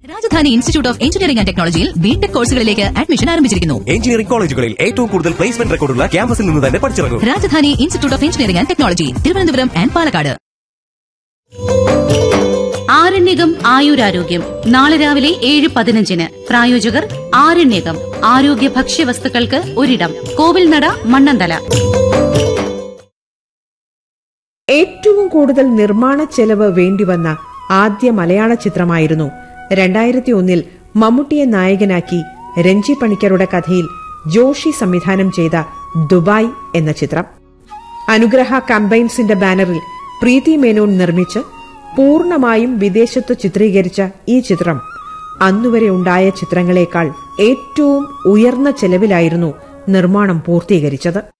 Rajdhani institute of engineering and ടെക്നോളജിയിൽ BTech കോഴ്സുകളിലേക്ക് admission ആരംഭിച്ചിരിക്കുന്നു എഞ്ചിനീയറിംഗ് കോളേജുകളിൽ ഏറ്റവും കൂടുതൽ പ്ലേസ്മെന്റ് റെക്കോർഡുള്ള ക്യാമ്പസിൽ നിന്ന് തന്നെ പഠിച്ചിറങ്ങും Rajadhani institute of engineering and technology Thiruvananthapuram and Palakkad ആരണ്യകം ആയുരാരോഗ്യം നാളെ രാവിലെ ഏഴ് പതിനഞ്ചിന് പ്രായോജകർ ആരണ്യകം ആരോഗ്യ ഭക്ഷ്യവസ്തുക്കൾക്ക് ഒരിടം കോവിൽനട മണ്ണന്തല ഏറ്റവും കൂടുതൽ നിർമ്മാണ ചെലവ് വേണ്ടിവന്ന ആദ്യ മലയാള ചിത്രമായിരുന്നു രണ്ടായിരത്തി ഒന്നിൽ മമ്മൂട്ടിയെ നായകനാക്കി രഞ്ജി പണിക്കരുടെ കഥയിൽ ജോഷി സംവിധാനം ചെയ്ത ദുബായ് എന്ന ചിത്രം അനുഗ്രഹ കമ്പൈൻസിന്റെ ബാനറിൽ പ്രീതി മേനോൻ നിർമ്മിച്ച് പൂർണ്ണമായും വിദേശത്ത് ചിത്രീകരിച്ച ഈ ചിത്രം അന്നുവരെ ഉണ്ടായ ചിത്രങ്ങളെക്കാൾ ഏറ്റവും ഉയർന്ന ചെലവിലായിരുന്നു നിർമ്മാണം പൂർത്തീകരിച്ചത്